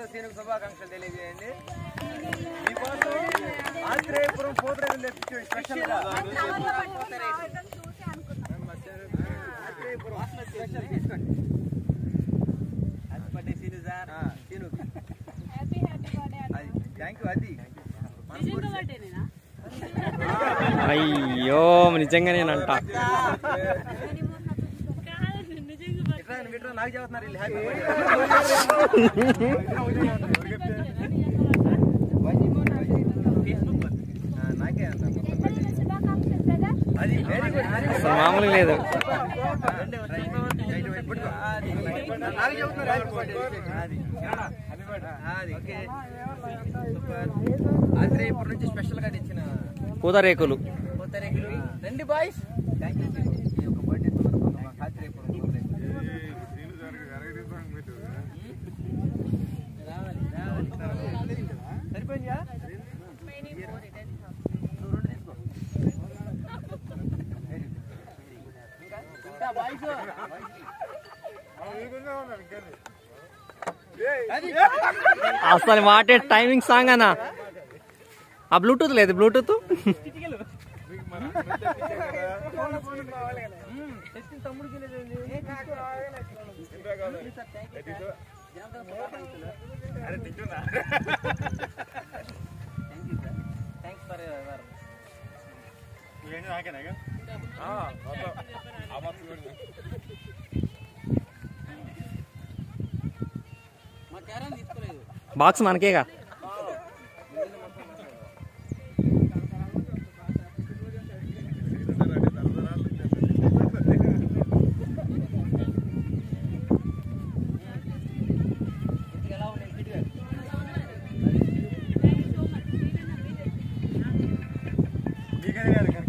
అందరూ సీనుకు శుభాకాంక్షలు తెలియజేయండి మీకోసం ఆత్రేయపురం పోతరేకులు తెప్పించే స్పెషల్ గా ఆత్రేయపురం స్పెషల్ తీసుకోండి happy birthday Seenu sir Seenu అది థ్యాంక్ యూ అది అయ్యో నిజంగా నేనంట ఇట్లా ఇట్లా నాకు చెబుతున్నారు వీళ్ళు హ్యాపీ ఫేస్బుక్ నాకే అంత అది వెరీ గుడ్ అసలు మామూలుగా లేదు నాకు చెబుతున్నారు హ్యాపీ బర్త్డే అది అది ఓకే సూపర్ ఆత్రేయపురం నుంచి స్పెషల్ గా తెచ్చిన పూతరేకులు పూతరేకులు రండి బాయ్స్ థ్యాంక్ యూ ఈ యొక్క బర్త్డే సందర్భంగా మాకు ఆత్రేయపురం పూతరేకులు రావాలి రావాలి సరిపోయిందా నువ్వు రెండు తీసుకో ఇంకా ఇంకా బాయ్స్ అది అసలు వాటే టైమింగ్ సాంగ్ అన్న ఆ బ్లూటూత్ లేదు బ్లూటూత్ తెచ్చిన తమ్ముడికి లేదండి thank you sir thanks for your మా క్యారన్ తీసుకోలేదు బాక్స్ మనకేగా ఇంటికి ఎలా ఉన్నాయి ఫీడ్బ్యాక్ మీకనే కాదు